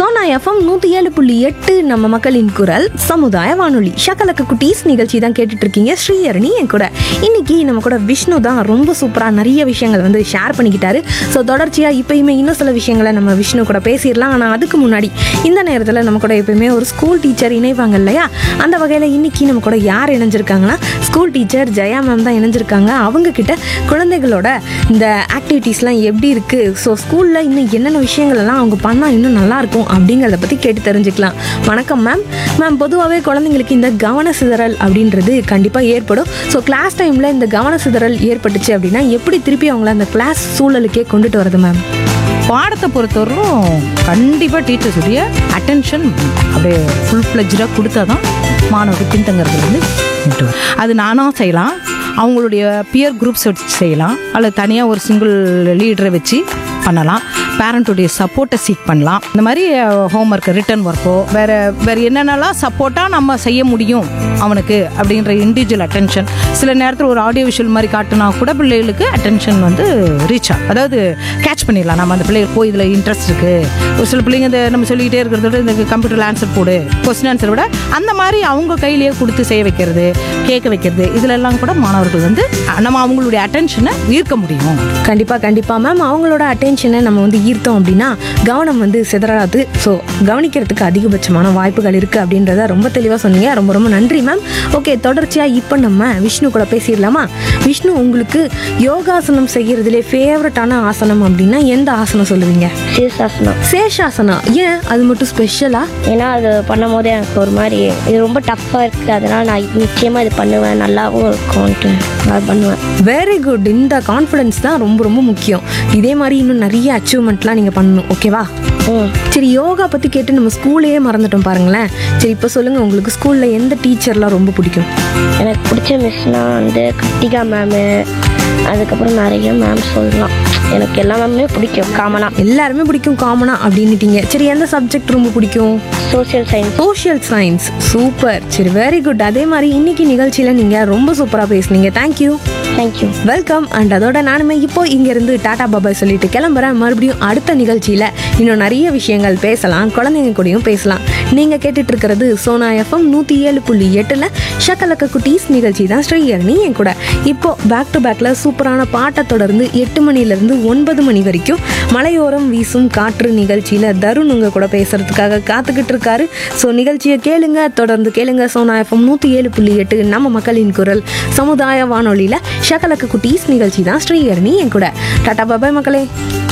Sona FM நூற்றி ஏழு புள்ளி எட்டு நம்ம மக்களின் குரல் சமுதாய வானொலி ஷக்கலக்க குட்டீஸ் நிகழ்ச்சி தான் கேட்டுட்டு இருக்கீங்க ஸ்ரீஹரணி என் கூட இன்னைக்கு நம்ம கூட விஷ்ணு தான் ரொம்ப சூப்பராக நிறைய விஷயங்கள் வந்து ஷேர் பண்ணிக்கிட்டாரு ஸோ தொடர்ச்சியாக இப்பயுமே இன்னும் சில விஷயங்களை நம்ம விஷ்ணு கூட பேசிடலாம் ஆனால் அதுக்கு முன்னாடி இந்த நேரத்தில் நம்ம கூட எப்பயுமே ஒரு ஸ்கூல் டீச்சர் இணைவாங்க இல்லையா அந்த வகையில் இன்னைக்கு நம்ம கூட யார் இணைஞ்சிருக்காங்கன்னா ஸ்கூல் டீச்சர் ஜெயா மேம் தான் இணைஞ்சிருக்காங்க அவங்க கிட்ட குழந்தைகளோட இந்த ஆக்டிவிட்டீஸ்லாம் எப்படி இருக்குது ஸோ ஸ்கூலில் இன்னும் என்னென்ன விஷயங்கள் எல்லாம் அவங்க பண்ணால் இன்னும் நல்லா இருக்கும் அப்படிங்கிறத பற்றி கேட்டு தெரிஞ்சுக்கலாம் வணக்கம் மேம் மேம் பொதுவாகவே குழந்தைங்களுக்கு இந்த கவன சிதறல் அப்படின்றது கண்டிப்பாக ஏற்படும் ஸோ கிளாஸ் டைமில் இந்த கவன சிதறல் ஏற்பட்டுச்சு அப்படின்னா எப்படி திருப்பி அவங்கள அந்த கிளாஸ் சூழலுக்கே கொண்டுட்டு வருது மேம் பாடத்தை பொறுத்தவரைக்கும் கண்டிப்பாக டீச்சர்ஸுடைய அட்டென்ஷன் அப்படியே ஃபுல் ஃப்ளெஜ்டாக கொடுத்தா தான் மாணவர்கள் பின்தங்கிறது வந்து நின்று வரும். அது நானாக செய்யலாம் அவங்களுடைய பியர் குரூப்ஸ் வச்சு செய்யலாம் அல்லது தனியாக ஒரு சிங்கிள் லீடரை வச்சு பண்ணலாம் பேரண்ட்டுடைய சப்போர்ட்டை சீக் பண்ணலாம் இந்த மாதிரி ஹோம்ஒர்க் ரிட்டன் ஒர்க்கோ வேறு வேறு என்னென்னலாம் சப்போர்ட்டாக நம்ம செய்ய முடியும் அவனுக்கு அப்படின்ற இண்டிவிஜுவல் அட்டென்ஷன் சில நேரத்தில் ஒரு ஆடியோ விஷுவல் மாதிரி காட்டினா கூட பிள்ளைகளுக்கு அட்டென்ஷன் வந்து ரீச் ஆகும் அதாவது கேட்ச் பண்ணிடலாம் நம்ம அந்த பிள்ளைகள் போய் இதில் இன்ட்ரெஸ்ட் இருக்குது ஒரு சில பிள்ளைங்க இந்த நம்ம சொல்லிக்கிட்டே இருக்கிறத விட இந்த கம்ப்யூட்டரில் ஆன்சர் போடு கொஸ்டின் ஆன்சர் விட அந்த மாதிரி அவங்க கையிலேயே கொடுத்து செய்ய வைக்கிறது கேட்க வைக்கிறது இதிலெல்லாம் கூட மாணவர்கள் வந்து நம்ம அவங்களுடைய அட்டென்ஷனை ஈர்க்க முடியும் கண்டிப்பாக கண்டிப்பாக மேம் அவங்களோட அட்டென்ஷனை நம்ம வந்து ஈர்த்தோம் அப்படின்னா கவனம் வந்து சிதறாது ஸோ கவனிக்கிறதுக்கு அதிகபட்சமான வாய்ப்புகள் இருக்குது அப்படின்றத ரொம்ப தெளிவாக சொன்னீங்க ரொம்ப ரொம்ப நன்றி மேம் ஓகே தொடர்ச்சியாக இப்போ நம்ம விஷ்ணு கூட பேசிடலாமா விஷ்ணு உங்களுக்கு யோகாசனம் செய்கிறதுலே ஃபேவரட்டான ஆசனம் அப்படின்னா எந்த ஆசனம் சொல்லுவீங்க சீர்சாசனம் சேஷாசனா ஏன் அது மட்டும் ஸ்பெஷலாக ஏன்னா அது பண்ணும் போது எனக்கு ஒரு மாதிரி இது ரொம்ப டஃப்பாக இருக்குது அதனால் நான் நிச்சயமாக இது பண்ணுவேன் நல்லாவும் இருக்கும்ன்ட்டு நான் பண்ணுவேன் வெரி குட் இந்த கான்ஃபிடன்ஸ் தான் ரொம்ப ரொம்ப முக்கியம் இதே மாதிரி இன்னும் நிறைய அச்சீவ்மெண்ட்லாம் நீங்கள் பண்ணணும் ஓகேவா ம் சரி யோகா பற்றி கேட்டு நம்ம ஸ்கூலையே மறந்துட்டோம் பாருங்களேன் சரி இப்போ சொல்லுங்கள் உங்களுக்கு ஸ்கூலில் எந்த டீச்சர்லாம் ரொம்ப பிடிக்கும் எனக்கு பிடிச்ச மிஸ்னால் வந்து கிருத்திகா மேமு அதுக்கப்புறம் நிறைய மேம் சொல்லலாம் எனக்கு எல்லா மேமுமே பிடிக்கும் காமனாக எல்லாருமே பிடிக்கும் காமனாக அப்படின்னுட்டீங்க சரி எந்த சப்ஜெக்ட் ரொம்ப பிடிக்கும் social science social science super சரி வெரி குட் அதே மாதிரி இன்னைக்கு நிகழ்ச்சியில் நீங்கள் ரொம்ப சூப்பராக பேசுனீங்க தேங்க்யூ தேங்க்யூ வெல்கம் அண்ட் அதோட நானுமே இப்போ இங்கேருந்து டாடா பாபாய் சொல்லிட்டு கிளம்புறேன் மறுபடியும் அடுத்த நிகழ்ச்சியில் இன்னும் நிறைய விஷயங்கள் பேசலாம் குழந்தைங்க கூடயும் பேசலாம் நீங்கள் கேட்டுட்டு இருக்கிறது சோனா எஃப்எம் நூற்றி ஏழு புள்ளி எட்டில் ஷக்கலக்க குட்டீஸ் நிகழ்ச்சி தான் ஸ்ரீஹரணி என் கூட இப்போ பேக் டு பேக்கில் சூப்பரான பாட்டை தொடர்ந்து எட்டு மணிலேருந்து ஒன்பது மணி வரைக்கும் மலையோரம் வீசும் காற்று நிகழ்ச்சியில் தருண் உங்க கூட பேசுறதுக்காக காத்துக்கிட்டு இருக்காரு ஸோ நிகழ்ச்சியை கேளுங்க தொடர்ந்து கேளுங்க சோனா எஃப்எம் நூற்றி ஏழு புள்ளி எட்டு நம்ம மக்களின் குரல் சமுதாய வானொலியில் ஷகலக்க குட்டீஸ் நிகழ்ச்சி தான் ஸ்ரீஹரணி என் கூட டாடா பாபாய் மக்களே